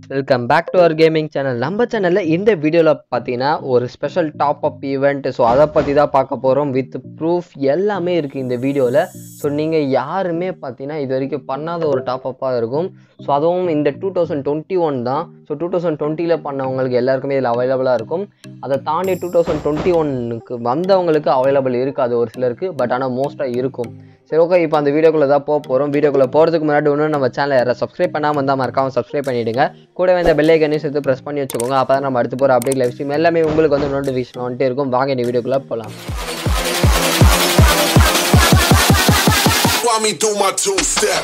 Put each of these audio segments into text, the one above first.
Welcome back to our gaming channel நம்ம சேனலில் இந்த வீடியோவில் பார்த்தீங்கன்னா ஒரு special top up event so அதை பற்றி தான் பார்க்க போகிறோம் வித் ப்ரூஃப் எல்லாமே இருக்குது இந்த வீடியோவில் ஸோ நீங்கள் யாருமே பார்த்தீங்கன்னா இது வரைக்கும் பண்ணாத ஒரு டாப் அப்பாக இருக்கும் ஸோ அதுவும் இந்த டூ தௌசண்ட் டுவெண்ட்டி ஒன் தான் ஸோ டூ தௌசண்ட் டுவெண்ட்டியில் பண்ணவங்களுக்கு எல்லாருக்குமே இதில் அவைலபிளாக இருக்கும் அதை தாண்டி டூ தௌசண்ட் டுவெண்ட்டி ஒன்னுக்கு வந்தவங்களுக்கு அவைலபிள் இருக்காது ஒரு சிலருக்கு பட் ஆனால் மோஸ்ட்டாக இருக்கும் சரி ஓகே இப்போ அந்த வீடியோக்குள்ளே தான் போக போகிறோம் வீடியோக்குள்ளே போகிறதுக்கு முன்னாடி இன்னும் நம்ம சேனலை யாரை சப்ஸ்கிரைப் பண்ணாமல் இருந்தால் மறக்காம சப்ஸ்கிரைப் பண்ணிவிடுங்க கூடவே இந்த பெல் ஐக்கனையும் சேர்த்து ப்ரெஸ் பண்ணி வச்சுக்கோங்க அப்போ தான் நம்ம அடுத்து போகிற அப்டேட் லைவ் ஸ்ட்ரீம் எல்லாமே உங்களுக்கு வந்து நோட்டிஃபிகேஷன் வந்துட்டே இருக்கும் வாங்க இந்த வீடியோக்குள்ளே போகலாம் While me do my two step.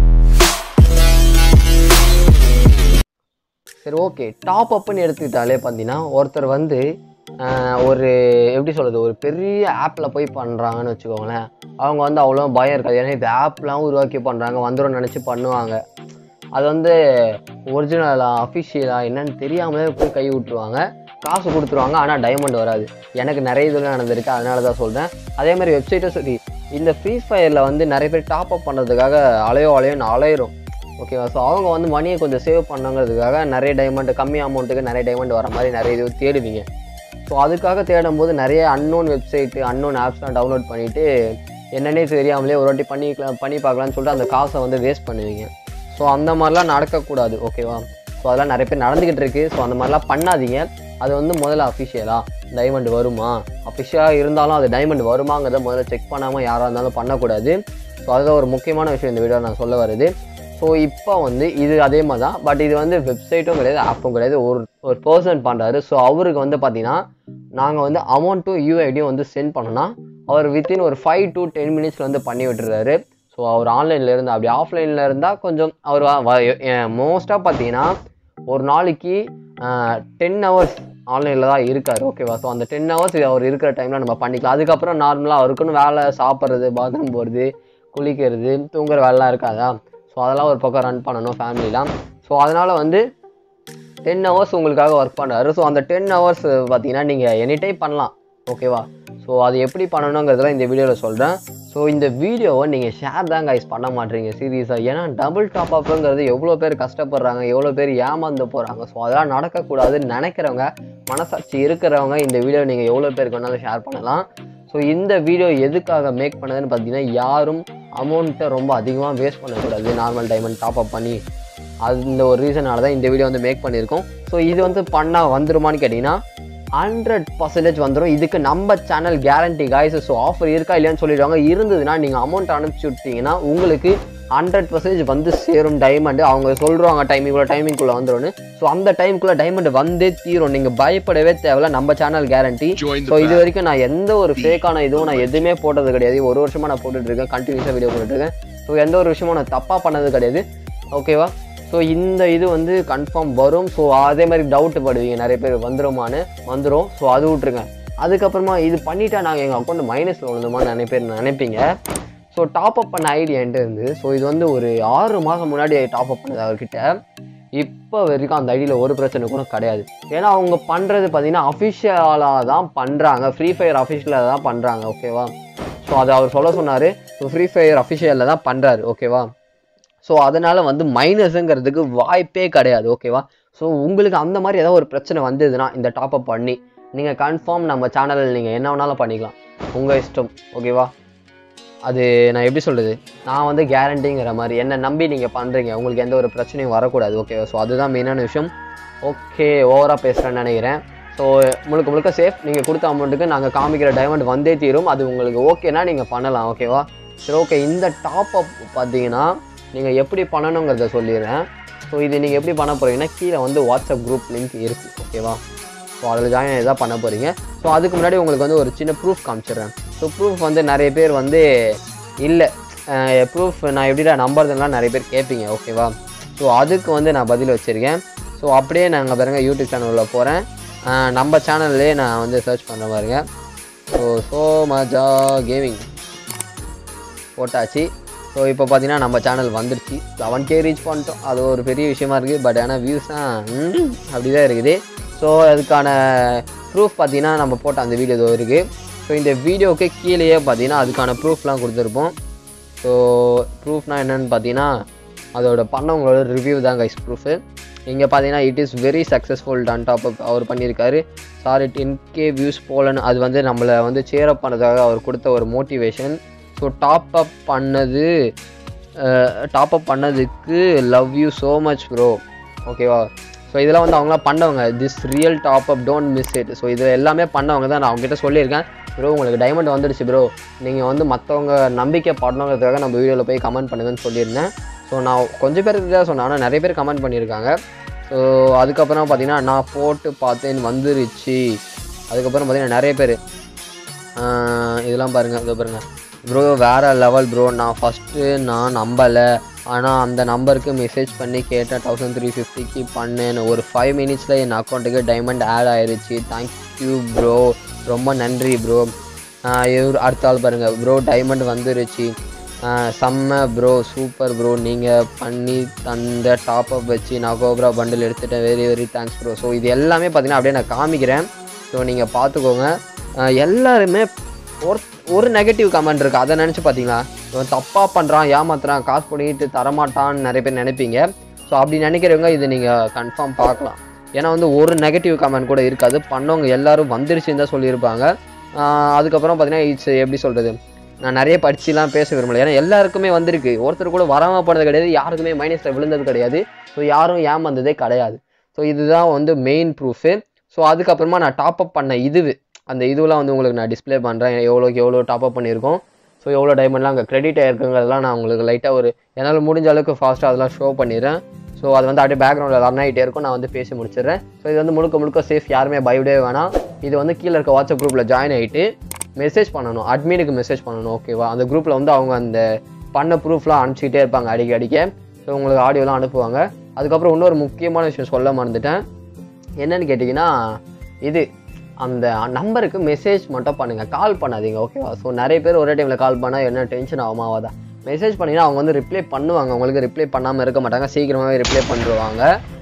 சரி ஓகே டாப் அப்னு எடுத்துக்கிட்டாலே பார்த்தீங்கன்னா ஒருத்தர் வந்து ஆஹ், ஒரு எப்படி சொல்கிறது ஒரு பெரிய ஆப்பில் போய் பண்ணுறாங்கன்னு வச்சுக்கோங்களேன் அவங்க வந்து அவ்வளோ பயம் இருக்காது ஏன்னா இந்த ஆப்லாம் உருவாக்கி பண்ணுறாங்க வந்துடும் நினச்சி பண்ணுவாங்க அது வந்து ஒரிஜினலா அஃபிஷியலாக என்னன்னு தெரியாமலே போய் கை விட்டுருவாங்க காசு கொடுத்துருவாங்க ஆனால் டைமண்ட் வராது எனக்கு நிறைய இதில் நடந்திருக்கு அதனால தான் சொல்கிறேன் அதே மாதிரி வெப்சைட்டும் சரி இந்த ஃப்ரீ ஃபயரில் வந்து நிறைய பேர் டாப் அப் பண்ணுறதுக்காக அலையோ அலையோன்னு அலையிறோம் ஓகேவா ஸோ அவங்க வந்து மணியை கொஞ்சம் சேவ் பண்ணங்கிறதுக்காக நிறைய டைமண்ட் கம்மி அமௌண்ட்டுக்கு நிறைய டைமண்ட் வர மாதிரி நிறைய இது தேடுவீங்க ஸோ அதுக்காக தேடும்போது நிறைய அன்னோன் வெப்சைட்டு அன்னோன் ஆப்ஸ்லாம் டவுன்லோட் பண்ணிவிட்டு என்னன்னே தெரியாமலே ஒரு வாட்டி பண்ணிக்கலாம் பண்ணி பார்க்கலான்னு சொல்லிட்டு அந்த காசை வந்து வேஸ்ட் பண்ணுவீங்க ஸோ அந்த மாதிரிலாம் நடக்கக்கூடாது ஓகேவா ஸோ அதெல்லாம் நிறைய பேர் நடந்துக்கிட்டு இருக்கு ஸோ அந்த மாதிரிலாம் பண்ணாதீங்க அது வந்து முதல்ல அஃபிஷியலாக டைமண்ட் வருமா அஃபிஷியலாக இருந்தாலும் அது டைமண்ட் வருமாங்கிறத முதல்ல செக் பண்ணாமல் யாராக இருந்தாலும் பண்ணக்கூடாது ஸோ அதுதான் ஒரு முக்கியமான விஷயம் இந்த வீடியோ நான் சொல்ல வருது ஸோ இப்போ வந்து இது அதே மாதிரி தான் பட் இது வந்து வெப்சைட்டும் கிடையாது ஆப்பும் கிடையாது ஒரு ஒரு பர்சன் பண்ணுறாரு ஸோ அவருக்கு வந்து பார்த்தீங்கன்னா நாங்கள் வந்து அமௌண்ட்டும் யூஐடியும் வந்து சென்ட் பண்ணோன்னா அவர் வித்தின் ஒரு ஃபைவ் டு டென் மினிட்ஸில் வந்து பண்ணி விட்டுறாரு ஸோ அவர் ஆன்லைனில் இருந்தால் அப்படி ஆஃப்லைனில் இருந்தால் கொஞ்சம் அவர் மோஸ்ட்டாக பார்த்தீங்கன்னா ஒரு நாளைக்கு டென் ஹவர்ஸ் ஆன்லைனில் தான் இருக்கார் ஓகேவா ஸோ அந்த டென் ஹவர்ஸ் அவர் இருக்கிற டைமில் நம்ம பண்ணிக்கலாம் அதுக்கப்புறம் நார்மலாக அவருக்குன்னு வேலை சாப்பிட்றது பாத்ரூம் போகிறது குளிக்கிறது தூங்குற வேலைலாம் இருக்காதா ஸோ அதெல்லாம் ஒரு பக்கம் ரன் பண்ணணும் ஃபேமிலிலாம் ஸோ அதனால் வந்து டென் ஹவர்ஸ் உங்களுக்காக ஒர்க் பண்ணுறாரு ஸோ அந்த டென் ஹவர்ஸ் பார்த்தீங்கன்னா நீங்கள் எனி டைம் பண்ணலாம் ஓகேவா ஸோ அது எப்படி பண்ணணுங்கிறதுலாம் இந்த வீடியோவில் சொல்கிறேன் ஸோ இந்த வீடியோவை நீங்கள் ஷேர் தான் கைஸ் பண்ண மாட்டீங்க சீரியஸாக ஏன்னா டபுள் டாப் அப்புங்கிறது எவ்வளோ பேர் கஷ்டப்படுறாங்க எவ்வளோ பேர் ஏமாந்து போகிறாங்க ஸோ அதெல்லாம் நடக்கக்கூடாதுன்னு நினைக்கிறவங்க மனசாட்சி இருக்கிறவங்க இந்த வீடியோ நீங்கள் எவ்வளோ பேருக்கு வேணாலும் ஷேர் பண்ணலாம் ஸோ இந்த வீடியோ எதுக்காக மேக் பண்ணதுன்னு பார்த்தீங்கன்னா யாரும் அமௌண்ட்டை ரொம்ப அதிகமாக வேஸ்ட் பண்ணக்கூடாது நார்மல் டைமண்ட் டாப் அப் பண்ணி அது இந்த ஒரு ரீசனால தான் இந்த வீடியோ வந்து மேக் பண்ணியிருக்கோம் ஸோ இது வந்து பண்ணால் வந்துருமான்னு கேட்டிங்கன்னா ஹண்ட்ரட் பர்சன்டேஜ் வந்துடும் இதுக்கு நம்ம channel guarantee guys so offer இருக்கா இல்லையான்னு சொல்லிடுவாங்க இருந்ததுன்னா நீங்கள் அமௌண்ட் அனுப்பிச்சி விட்டீங்கன்னா உங்களுக்கு ஹண்ட்ரட் பர்சன்டேஜ் வந்து சேரும் டைமண்டு அவங்க சொல்கிறாங்க டைம் இவ்வளோ டைமிங்குள்ளே வந்துடும்னு ஸோ அந்த டைமுக்குள்ளே டைமண்ட் வந்தே தீரும் நீங்கள் பயப்படவே தேவையில்ல நம்ம channel guarantee Join the so இது வரைக்கும் நான் எந்த ஒரு ஃபேக்கான இதுவும் நான் எதுவுமே போட்டது கிடையாது ஒரு வருஷமாக நான் போட்டுட்டு இருக்கேன் கண்டினியூஸாக வீடியோ போட்டுட்டு இருக்கேன் ஸோ எந்த ஒரு விஷயமும் நான் தப்பாக பண்ணது கிடையாது ஓகேவா ஸோ இந்த இது வந்து கன்ஃபார்ம் வரும் ஸோ அதே மாதிரி டவுட் படுவீங்க நிறைய பேர் வந்துருமான்னு வந்துடும் ஸோ அது விட்ருங்க அதுக்கப்புறமா இது பண்ணிட்டா நாங்கள் எங்கள் அக்கௌண்ட் மைனஸில் விழுந்தோமான்னு நிறைய பேர் நினைப்பீங்க ஸோ டாப் அப் பண்ண ஐடியா என்கிட்ட இருந்து ஸோ இது வந்து ஒரு ஆறு மாதம் முன்னாடி டாப் அப் பண்ணது அவர்கிட்ட இப்போ வரைக்கும் அந்த ஐடியில் ஒரு பிரச்சனை கூட கிடையாது ஏன்னா அவங்க பண்ணுறது பார்த்தீங்கன்னா அஃபிஷியலாக தான் பண்ணுறாங்க ஃப்ரீ ஃபயர் அஃபிஷியலாக தான் பண்ணுறாங்க ஓகேவா ஸோ அதை அவர் சொல்ல சொன்னார் ஸோ ஃப்ரீ ஃபயர் அஃபிஷியலில் தான் பண்ணுறாரு ஓகேவா ஸோ அதனால் வந்து மைனஸுங்கிறதுக்கு வாய்ப்பே கிடையாது ஓகேவா ஸோ உங்களுக்கு அந்த மாதிரி ஏதாவது ஒரு பிரச்சனை வந்ததுன்னா இந்த டாப் அப் பண்ணி நீங்கள் கன்ஃபார்ம் நம்ம சேனலில் நீங்கள் என்ன வேணாலும் பண்ணிக்கலாம் உங்கள் இஷ்டம் ஓகேவா அது நான் எப்படி சொல்கிறது நான் வந்து கேரண்டிங்கிற மாதிரி என்னை நம்பி நீங்கள் பண்ணுறீங்க உங்களுக்கு எந்த ஒரு பிரச்சனையும் வரக்கூடாது ஓகேவா ஸோ அதுதான் மெயினான விஷயம் ஓகே ஓவராக பேசுகிறேன்னு நினைக்கிறேன் ஸோ முழுக்க முழுக்க சேஃப் நீங்கள் கொடுத்த அமௌண்ட்டுக்கு நாங்கள் காமிக்கிற டைமண்ட் வந்தே தீரும் அது உங்களுக்கு ஓகேனா நீங்கள் பண்ணலாம் ஓகேவா சரி ஓகே இந்த டாப் அப் பார்த்தீங்கன்னா நீங்கள் எப்படி பண்ணணுங்கிறத சொல்லிடுறேன் ஸோ இது நீங்கள் எப்படி பண்ண போகிறீங்கன்னா கீழே வந்து வாட்ஸ்அப் குரூப் லிங்க் இருக்குது ஓகேவா ஸோ அதில் ஜாயின் இதாக பண்ண போகிறீங்க ஸோ அதுக்கு முன்னாடி உங்களுக்கு வந்து ஒரு சின்ன ப்ரூஃப் காமிச்சிடுறேன் ஸோ ப்ரூஃப் வந்து நிறைய பேர் வந்து இல்லை ப்ரூஃப் நான் எப்படிடா நம்புறதுலாம் நிறைய பேர் கேட்பீங்க ஓகேவா ஸோ அதுக்கு வந்து நான் பதில் வச்சுருக்கேன் ஸோ அப்படியே நாங்கள் பாருங்க யூடியூப் சேனலில் போகிறேன் நம்ம சேனல்லே நான் வந்து சர்ச் பண்ணுற பாருங்க ஸோ ஸோ மஜா கேமிங் போட்டாச்சு ஸோ இப்போ பார்த்தீங்கன்னா நம்ம சேனல் வந்துருச்சு லெவன் கே ரீச் பண்ணிட்டோம் அது ஒரு பெரிய விஷயமா இருக்குது பட் ஆனால் வியூஸ் தான் ம், அப்படி தான் இருக்குது ஸோ அதுக்கான ப்ரூஃப் பார்த்தீங்கன்னா நம்ம போட்ட அந்த வீடியோ இதோ இருக்குது ஸோ இந்த வீடியோவுக்கு கீழேயே பார்த்தீங்கன்னா அதுக்கான ப்ரூஃப்லாம் கொடுத்துருப்போம் ஸோ ப்ரூஃப்னால் என்னென்னு பார்த்தீங்கன்னா அதோட பண்ணவங்களோட ரிவ்யூ தான் கைஸ் ப்ரூஃபு இங்கே பார்த்தீங்கன்னா it is very successful done top up அவர் பண்ணியிருக்காரு சாரி டென் கே வியூஸ் போலன்னு அது வந்து நம்மளை வந்து சேர் அப் பண்ணதுக்காக அவர் கொடுத்த ஒரு மோட்டிவேஷன் ஸோ டாப் அப் பண்ணது டாப் அப் பண்ணதுக்கு love you so much bro ஓகேவா ஸோ இதெல்லாம் வந்து அவங்களாம் பண்ணவங்க this real top up don't miss it so இது எல்லாமே பண்ணவங்க தான் நான் அவங்ககிட்ட சொல்லியிருக்கேன் ப்ரோ உங்களுக்கு டைமண்ட் வந்துடுச்சு ப்ரோ நீங்கள் வந்து மற்றவங்க நம்பிக்கை படணுங்கிறதுக்காக நம்ம வீடியோவில் போய் கமெண்ட் பண்ணுங்கன்னு சொல்லியிருந்தேன் ஸோ நான் கொஞ்சம் பேருக்கு தான் சொன்னேன் ஆனால் நிறைய பேர் கமெண்ட் பண்ணியிருக்காங்க ஸோ அதுக்கப்புறம் பார்த்தீங்கன்னா நான் போட்டு பார்த்தேன் வந்துருச்சு அதுக்கப்புறம் பார்த்தீங்கன்னா நிறைய பேர் இதெல்லாம் பாருங்கள் இதோ பாருங்கள் ப்ரோ வேறு லெவல் ப்ரோ நான் ஃபஸ்ட்டு நான் நம்பலை ஆனால் அந்த நம்பருக்கு மெசேஜ் பண்ணி கேட்டேன் தௌசண்ட் த்ரீ ஃபிஃப்டிக்கு பண்ணேன் ஒரு ஃபைவ் மினிட்ஸில் என் அக்கௌண்ட்டுக்கு டைமண்ட் ஆட் ஆயிருச்சு தேங்க்யூ ப்ரோ ரொம்ப நன்றி ப்ரோ இவர் அடுத்த ஆள் பாருங்கள் ப்ரோ டைமண்ட் வந்துருச்சு ஆஹ் செம்ம ப்ரோ சூப்பர் ப்ரோ நீங்கள் பண்ணி தந்த டாப் அப் வச்சு நான் கோப்ரா பண்டில் எடுத்துட்டேன் very very thanks bro so இது எல்லாமே பார்த்தீங்கன்னா அப்படியே நான் காமிக்கிறேன் ஸோ நீங்கள் பார்த்துக்கோங்க ஆஹ் எல்லாருமே ஒரு ஒரு நெகட்டிவ் கமெண்ட் இருக்குது அதை நினச்சி பார்த்தீங்களா இவன் தப்பாக பண்ணுறான் ஏமாத்துறான் காசு பண்ணிட்டு தரமாட்டான்னு நிறைய பேர் நினைப்பீங்க ஸோ அப்படி நினைக்கிறவங்க இதை நீங்கள் கன்ஃபார்ம் பார்க்கலாம் ஏன்னா வந்து ஒரு நெகட்டிவ் கமெண்ட் கூட இருக்காது பண்ணவங்க எல்லாரும் வந்துருச்சுன்னு தான் சொல்லியிருப்பாங்க ஆஹ் அதுக்கப்புறம் பார்த்தீங்கன்னா இட்ஸ் எப்படி சொல்கிறது நான் நிறைய படிச்சுலாம் பேச விரும்பல ஏன்னா எல்லாருக்குமே வந்திருக்கு ஒருத்தர் கூட வராமல் போனது கிடையாது யாருக்குமே மைனஸில் விழுந்தது கிடையாது ஸோ யாரும் ஏமாந்ததே கிடையாது ஸோ இதுதான் வந்து மெயின் ப்ரூஃபு ஸோ அதுக்கப்புறமா நான் டாப் அப் பண்ண இதுவு அந்த இதுவெலாம் வந்து உங்களுக்கு நான் டிஸ்ப்ளே பண்ணுறேன் எவ்வளோக்கு எவ்வளோ டாப் அப் பண்ணியிருக்கோம் ஸோ எவ்வளோ டைமண்ட்லாம் அங்கே கிரெடிட் ஆயிருக்குங்கிறதெல்லாம் நான் உங்களுக்கு லைட்டாக ஒரு என்னால் முடிஞ்ச அளவுக்கு ஃபாஸ்ட்டாக அதெல்லாம் ஷோ பண்ணிடுறேன் ஸோ அது வந்து அப்படியே பேக்ரவுண்டில் ரன் ஆகிட்டே இருக்கும் நான் வந்து பேசி முடிச்சிடுறேன் ஸோ இது வந்து முழுக்க முழுக்க சேஃப் யாருமே பயப்படவே வேணாம் இது வந்து கீழே இருக்க வாட்ஸ்அப் குரூப்பில் ஜாயின் ஆகிட்டு மெசேஜ் பண்ணணும் அட்மினுக்கு மெசேஜ் பண்ணணும் ஓகேவா அந்த குரூப்பில் வந்து அவங்க அந்த பண்ண ப்ரூஃப்லாம் அனுப்பிச்சிக்கிட்டே இருப்பாங்க அடிக்க அடிக்க ஸோ உங்களுக்கு ஆடியோலாம் அனுப்புவாங்க அதுக்கப்புறம் இன்னொரு முக்கியமான விஷயம் சொல்ல மறந்துட்டேன் என்னன்னு கேட்டிங்கன்னா இது அந்த நம்பருக்கு மெசேஜ் மட்டும் பண்ணுங்கள் கால் பண்ணாதீங்க ஓகேவா ஸோ நிறைய பேர் ஒரே டைமில் கால் பண்ணால் என்ன டென்ஷன் ஆகுமா ஆகாதா மெசேஜ் பண்ணிங்கன்னா அவங்க வந்து ரிப்ளை பண்ணுவாங்க உங்களுக்கு ரிப்ளை பண்ணாமல் இருக்க மாட்டாங்க சீக்கிரமாகவே ரிப்ளை பண்ணிடுவாங்க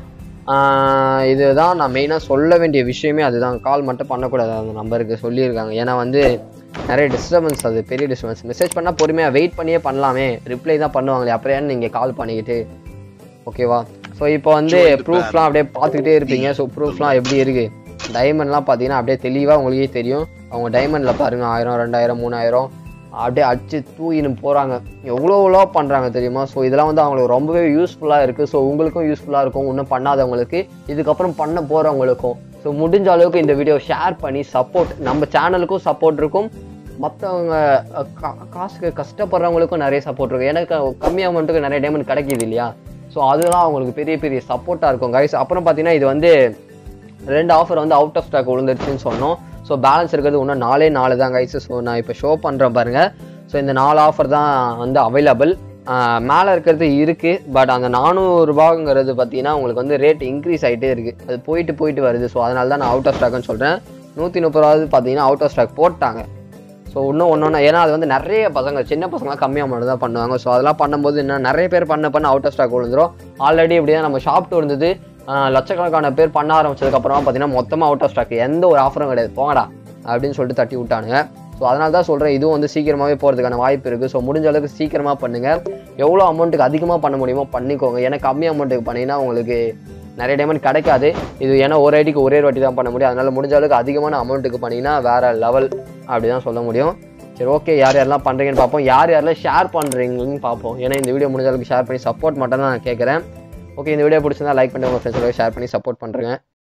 ஆஹ் இதுதான் நான் மெயினாக சொல்ல வேண்டிய விஷயமே அதுதான் கால் மட்டும் பண்ணக்கூடாது அந்த நம்பருக்கு சொல்லியிருக்காங்க ஏன்னா வந்து நிறைய டிஸ்டர்பன்ஸ் அது பெரிய டிஸ்டர்பன்ஸ் மெசேஜ் பண்ணால் பொறுமையாக வெயிட் பண்ணியே பண்ணலாமே ரிப்ளை தான் பண்ணுவாங்களே அப்புறம் ஏன் நீங்கள் கால் பண்ணிக்கிட்டு ஓகேவா ஸோ இப்போ வந்து ப்ரூஃப்லாம் அப்படியே பார்த்துக்கிட்டே இருப்பீங்க ஸோ ப்ரூஃப்லாம் எப்படி இருக்குது டைமண்ட்லாம் பார்த்தீங்கன்னா அப்படியே தெளிவாக உங்களுக்கே தெரியும் அவங்க டைமண்டில் பாருங்கள் ஆயிரம் ரெண்டாயிரம் மூணாயிரம் அப்படியே அடிச்சு தூயின்னு போகிறாங்க எவ்வளோ எவ்வளோ பண்ணுறாங்க தெரியுமா ஸோ இதெல்லாம் வந்து அவங்களுக்கு ரொம்பவே யூஸ்ஃபுல்லாக இருக்குது ஸோ உங்களுக்கும் யூஸ்ஃபுல்லாக இருக்கும் இன்னும் பண்ணாதவங்களுக்கு இதுக்கப்புறம் பண்ண போகிறவங்களுக்கும் ஸோ முடிஞ்ச அளவுக்கு இந்த வீடியோ ஷேர் பண்ணி சப்போர்ட் நம்ம சேனலுக்கும் சப்போர்ட் இருக்கும் மற்றவங்க காசுக்கு கஷ்டப்படுறவங்களுக்கும் நிறைய சப்போர்ட் இருக்கும் எனக்கு கம்மி அமௌண்ட்டுக்கு நிறைய டைமண்ட் கிடைக்கிது இல்லையா ஸோ அதெல்லாம் அவங்களுக்கு பெரிய பெரிய சப்போர்ட்டாக இருக்கும் கைஸ் அப்புறம் பார்த்தீங்கன்னா இது வந்து ரெண்டு ஆஃபர் வந்து அவுட் ஆஃப் ஸ்டாக் விழுந்துருச்சுன்னு சொன்னோம் ஸோ பேலன்ஸ் இருக்கிறது இன்னும் நாலே நாலு தான் கைஸ் ஸோ நான் இப்போ ஷோ பண்ணுறேன் பாருங்கள் ஸோ இந்த நாலு ஆஃபர் தான் வந்து அவைலபிள் மேலே இருக்கிறது இருக்குது பட் அந்த நானூறுரூபாங்கிறது பார்த்தீங்கன்னா உங்களுக்கு வந்து ரேட் இன்க்ரீஸ் ஆகிட்டே இருக்குது அது போயிட்டு போயிட்டு வருது ஸோ அதனால தான் நான் அவுட் ஆஃப் ஸ்டாக்னு சொல்கிறேன் நூற்றி முப்பது ரூபாவது பார்த்தீங்கன்னா அவுட் ஆஃப் ஸ்டாக் போட்டாங்க ஸோ இன்னும் ஒன்று ஒன்று ஏன்னா அது வந்து நிறைய பசங்க சின்ன பசங்களாம் கம்மியாக மட்டும் தான் பண்ணுவாங்க ஸோ அதெல்லாம் பண்ணும்போது என்ன நிறைய பேர் பண்ண பண்ண அவுட் ஆஃப் ஸ்டாக் விழுந்துரும் ஆல்ரெடி இப்படி தான் நம்ம ஷாப்ட்டு இருந்தது ஆஹ் லட்சக்கணக்கான பேர் பண்ண ஆரம்பிச்சதுக்கப்புறமா பார்த்தீங்கன்னா மொத்தமாக அவுட் ஆஃப் ஸ்டாக் எந்த ஒரு ஆஃபரும் கிடையாது போங்கடா அப்படின்னு சொல்லிட்டு தட்டி விட்டானுங்க ஸோ அதனால தான் சொல்கிறேன் இதுவும் வந்து சீக்கிரமாகவே போகிறதுக்கான வாய்ப்பு இருக்குது ஸோ முடிஞ்ச அளவுக்கு சீக்கிரமாக பண்ணுங்கள் எவ்வளோ அமௌண்ட்டுக்கு அதிகமாக பண்ண முடியுமோ பண்ணிக்கோங்க ஏன்னா கம்மி அமௌண்ட்டுக்கு பண்ணிங்கன்னா உங்களுக்கு நிறைய டைமண்ட் கிடைக்காது இது ஏன்னா ஒரு ஐடிக்கு ஒரே ஒரு வாட்டி தான் பண்ண முடியும் அதனால முடிஞ்ச அளவுக்கு அதிகமான அமௌண்ட்டுக்கு பண்ணிங்கன்னா வேற லெவல் அப்படி தான் சொல்ல முடியும் சரி ஓகே யார் யாரெல்லாம் பண்ணுறீங்கன்னு பார்ப்போம் யார் யாரெல்லாம் ஷேர் பண்ணுறீங்கன்னு பார்ப்போம் ஏன்னா இந்த வீடியோ முடிஞ்ச அளவுக்கு ஷேர் பண்ணி சப்போர்ட் மட்டும் தான் நான் கேட்குறேன் ஓகே இந்த வீடியோ பிடிச்சிருந்தா லைக் பண்ணி உங்கள் ஃப்ரெண்ட்ஸோட ஷேர் பண்ணி சப்போர்ட் பண்ணுறேங்க